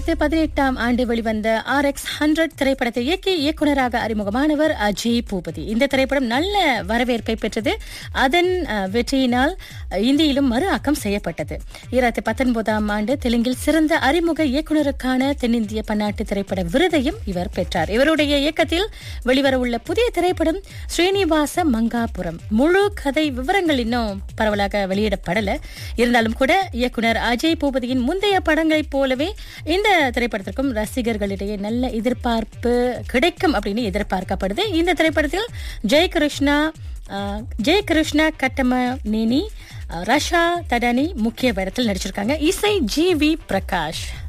இரண்டாயிரத்து பதினெட்டாம் ஆண்டு வெளிவந்த ஆர் எக்ஸ் ஹண்ட்ரட் திரைப்படத்தை இயக்கி இயக்குநராக அறிமுகமானவர் அஜய் பூபதி இந்த திரைப்படம் நல்ல வரவேற்பை பெற்றது அதன் அஹ், வெற்றியினால் அஹ், இந்தியிலும் மறு ஆக்கம் செய்யப்பட்டது இரண்டாயிரத்தி பத்தொன்பதாம் ஆண்டு தெலுங்கில் சிறந்த அறிமுக இயக்குநருக்கான தென்னிந்திய பன்னாட்டு திரைப்பட விருதையும் இவர் பெற்றார் இவருடைய இயக்கத்தில் வெளிவரவுள்ள புதிய திரைப்படம் ஸ்ரீனிவாச மங்காபுரம் முழு கதை விவரங்கள் இன்னும் பரவலாக வெளியிடப்படல இருந்தாலும் கூட இயக்குனர் அஜய் பூபதியின் முந்தைய படங்களைப் போலவே இந்த திரைப்படத்திற்கும் ரசிகர்களிடையே நல்ல எதிர்பார்ப்பு கிடைக்கும் அப்படின்னு எதிர்பார்க்கப்படுது இந்த திரைப்படத்தில் ஜெய் கிருஷ்ணா அஹ், ஜெய் கிருஷ்ணா கட்டம நேனி அஹ், ரஷா தடானி முக்கிய வேடத்தில் நடிச்சிருக்காங்க இசை ஜி வி பிரகாஷ்